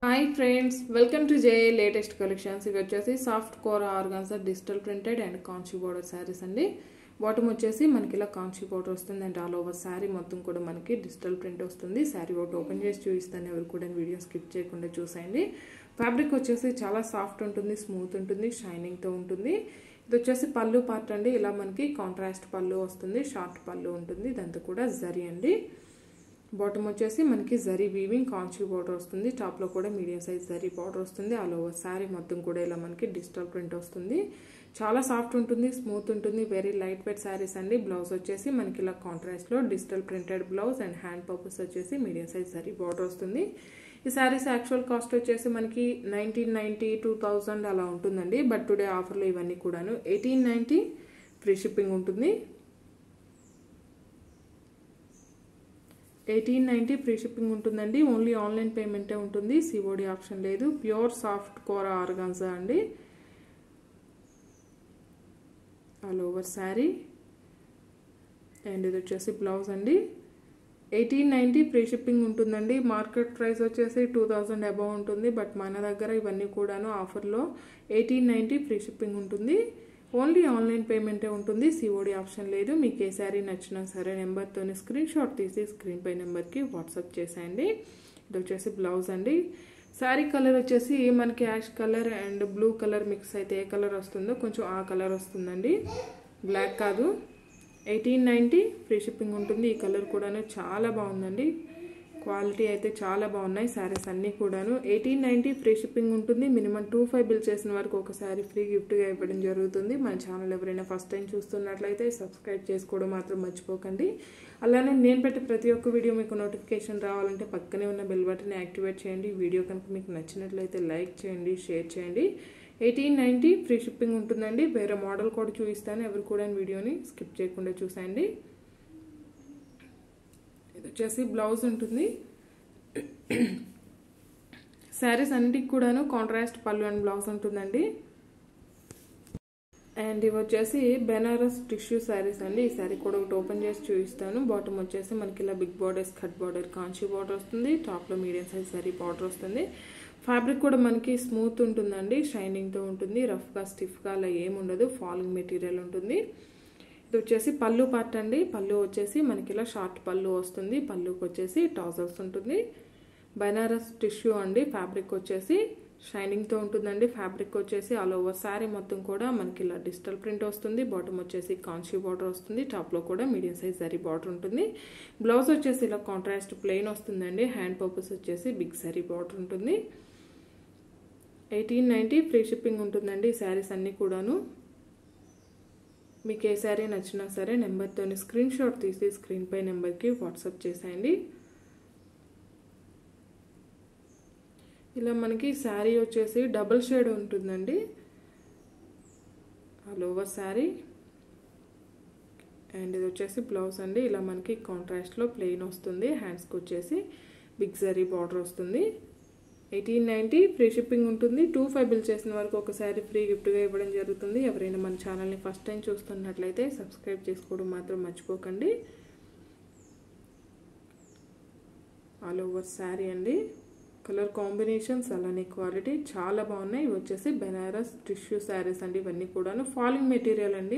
hi friends welcome to J latest collections ఇవి వచ్చేసి soft kora organza digital printed and Kanchi border saris అండి bottom వచ్చేసి మనకి ఇలా కాంచీ బోర్డర్ వస్తుంది అండ్ ఆల్ ఓవర్ శారీ మొత్తం కూడా మనకి డిజిటల్ ప్రింట్ వస్తుంది శారీ ఒకటి ఓపెన్ చేసి చూపిస్తాను ఎవరు కూడా వీడియో స్కిప్ చేయకుండా చూసేయండి ఫ్యాబ్రిక్ వచ్చేసి చాలా సాఫ్ట్ ఉంటుంది స్మూత్ ఉంటుంది షైనింగ్తో ఉంటుంది ఇది వచ్చేసి పళ్ళు పార్ట్ అండి ఇలా మనకి కాంట్రాస్ట్ పళ్ళు వస్తుంది షార్ట్ పళ్ళు ఉంటుంది ఇదంతా కూడా జరీ అండి బాటమ్ వచ్చేసి మనకి జరీ వీవింగ్ కాంచీ బార్డర్ వస్తుంది టాప్లో కూడా మీడియం సైజ్ జరీ బార్డర్ వస్తుంది ఆల్ ఓవర్ శారీ మొత్తం కూడా ఇలా మనకి డిజిటల్ ప్రింట్ వస్తుంది చాలా సాఫ్ట్ ఉంటుంది స్మూత్ ఉంటుంది వెరీ లైట్ వెయిట్ శారీస్ అండి బ్లౌజ్ వచ్చేసి మనకి ఇలా కాంట్రాస్ట్లో digital printed blouse and hand purpose వచ్చేసి మీడియం సైజ్ జరీ బార్డర్ వస్తుంది ఈ శారీస్ యాక్చువల్ కాస్ట్ వచ్చేసి మనకి నైన్టీన్ నైంటీ టూ థౌజండ్ అలా ఉంటుందండి బట్ టుడే ఆఫర్లో ఇవన్నీ కూడాను ఎయిటీన్ నైంటీ ఫ్రీ షిప్పింగ్ ఉంటుంది ఎయిటీన్ నైంటీ ఫ్రీ షిప్పింగ్ ఉంటుందండి ఓన్లీ ఆన్లైన్ పేమెంటే ఉంటుంది సిఓడి ఆప్షన్ లేదు ప్యూర్ సాఫ్ట్ కోర ఆర్గాన్జా అండి ఆల్ ఓవర్ శారీ అండ్ ఇది వచ్చేసి బ్లౌజ్ అండి ఎయిటీన్ నైంటీ ఫ్రీ షిప్పింగ్ ఉంటుందండి మార్కెట్ ప్రైస్ వచ్చేసి టూ థౌజండ్ అబౌవ్ ఉంటుంది బట్ మన దగ్గర ఇవన్నీ కూడాను ఆఫర్లో ఎయిటీన్ నైంటీ ఫ్రీ షిప్పింగ్ ఉంటుంది ఓన్లీ ఆన్లైన్ పేమెంటే ఉంటుంది సిఓడి ఆప్షన్ లేదు మీకు ఏ శారీ నచ్చినా సరే నెంబర్తో స్క్రీన్ షాట్ తీసి స్క్రీన్ పై నెంబర్కి వాట్సాప్ చేసేయండి ఇది వచ్చేసి బ్లౌజ్ అండి శారీ కలర్ వచ్చేసి మనకి ash colour and blue colour mix అయితే ఏ కలర్ వస్తుందో కొంచెం ఆ కలర్ వస్తుందండి బ్లాక్ కాదు ఎయిటీన్ నైంటీ ఫ్రీ షిప్పింగ్ ఉంటుంది ఈ కలర్ కూడాను చాలా బాగుందండి క్వాలిటీ అయితే చాలా బాగున్నాయి శారీస్ అన్నీ కూడాను ఎయిటీన్ నైంటీ ఫ్రీ షిప్పింగ్ ఉంటుంది మినిమం టూ ఫైవ్ బిల్ చేసిన వరకు ఒక శారీ ఫ్రీ గిఫ్ట్గా ఇవ్వడం జరుగుతుంది మన ఛానల్ ఎవరైనా ఫస్ట్ టైం చూస్తున్నట్లయితే సబ్స్క్రైబ్ చేసుకోవడం మాత్రం మర్చిపోకండి అలానే నేను పెట్టే ప్రతి ఒక్క వీడియో మీకు నోటిఫికేషన్ రావాలంటే పక్కనే ఉన్న బెల్ బటన్ యాక్టివేట్ చేయండి వీడియో కనుక మీకు నచ్చినట్లయితే లైక్ చేయండి షేర్ చేయండి ఎయిటీన్ నైంటీ ఫ్రీ షిప్పింగ్ ఉంటుందండి వేరే మోడల్ కూడా చూపిస్తాను ఎవరు కూడా వీడియోని స్కిప్ చేయకుండా చూసేయండి ఇది వచ్చేసి బ్లౌజ్ ఉంటుంది శారీస్ అన్నిటికి కూడాను కాంట్రాస్ట్ పళ్ళు అండ్ బ్లౌజ్ ఉంటుందండి అండ్ ఇవి వచ్చేసి బెనారస్ టిష్యూ శారీస్ అండి ఈ శారీ కూడా ఒకటి ఓపెన్ చేసి చూపిస్తాను బాటమ్ వచ్చేసి మనకి ఇలా big borders cut border Kanchi border వస్తుంది టాప్లో మీడియం సైజ్ శారీ బార్డర్ వస్తుంది ఫ్యాబ్రిక్ కూడా మనకి స్మూత్ ఉంటుందండి షైనింగ్తో ఉంటుంది రఫ్గా స్టిఫ్గా అలా ఏముండదు ఫాలింగ్ మెటీరియల్ ఉంటుంది ఇది వచ్చేసి పళ్ళు పార్ట్ అండి పళ్ళు వచ్చేసి మనకి ఇలా షార్ట్ పళ్ళు వస్తుంది పళ్ళుకి వచ్చేసి టాజర్స్ ఉంటుంది బనారస్ టిష్యూ అండి ఫ్యాబ్రిక్ వచ్చేసి షైనింగ్తో ఉంటుందండి ఫ్యాబ్రిక్ వచ్చేసి ఆల్ ఓవర్ శారీ మొత్తం కూడా మనకి ఇలా డిజిటల్ ప్రింట్ వస్తుంది బాటమ్ వచ్చేసి కాన్షీ బార్డర్ వస్తుంది టాప్లో కూడా మీడియం సైజ్ జరీ బార్డర్ ఉంటుంది బ్లౌజ్ వచ్చేసి ఇలా కాంట్రాస్ట్ ప్లెయిన్ వస్తుందండి హ్యాండ్ పర్పస్ వచ్చేసి బిగ్ జరీ బార్డర్ ఉంటుంది ఎయిటీన్ నైంటీ ఫ్రీ షిప్పింగ్ ఉంటుందండి ఈ శారీస్ అన్నీ కూడాను మీకు ఏ శారీ నచ్చినా సరే నెంబర్తో స్క్రీన్ షాట్ తీసి స్క్రీన్ పై నెంబర్కి వాట్సాప్ చేసేయండి ఇలా మనకి శారీ వచ్చేసి డబుల్ షేడ్ ఉంటుందండి ఆల్ ఓవర్ శారీ అండ్ ఇది వచ్చేసి బ్లౌజ్ అండి ఇలా మనకి కాంట్రాస్ట్లో ప్లెయిన్ వస్తుంది హ్యాండ్స్కి వచ్చేసి బిగ్ జరీ బార్డర్ వస్తుంది ఎయిటీన్ నైంటీ ఫ్రీ షిప్పింగ్ ఉంటుంది టూ ఫైవ్ బిల్ చేసిన వరకు ఒక శారీ ఫ్రీ గిఫ్ట్గా ఇవ్వడం జరుగుతుంది ఎవరైనా మన ఛానల్ని ఫస్ట్ టైం చూస్తున్నట్లయితే సబ్స్క్రైబ్ చేసుకోవడం మాత్రం మర్చిపోకండి ఆల్ ఓవర్ శారీ అండి కలర్ కాంబినేషన్స్ అలానే క్వాలిటీ చాలా బాగున్నాయి ఇవి వచ్చేసి బెనారస్ టిష్యూ శారీస్ అండి ఇవన్నీ కూడాను ఫాలింగ్ మెటీరియల్ అండి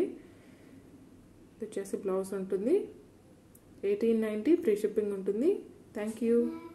ఇది వచ్చేసి బ్లౌజ్ ఉంటుంది ఎయిటీన్ నైంటీ ఫ్రీ షిప్పింగ్ ఉంటుంది థ్యాంక్ యూ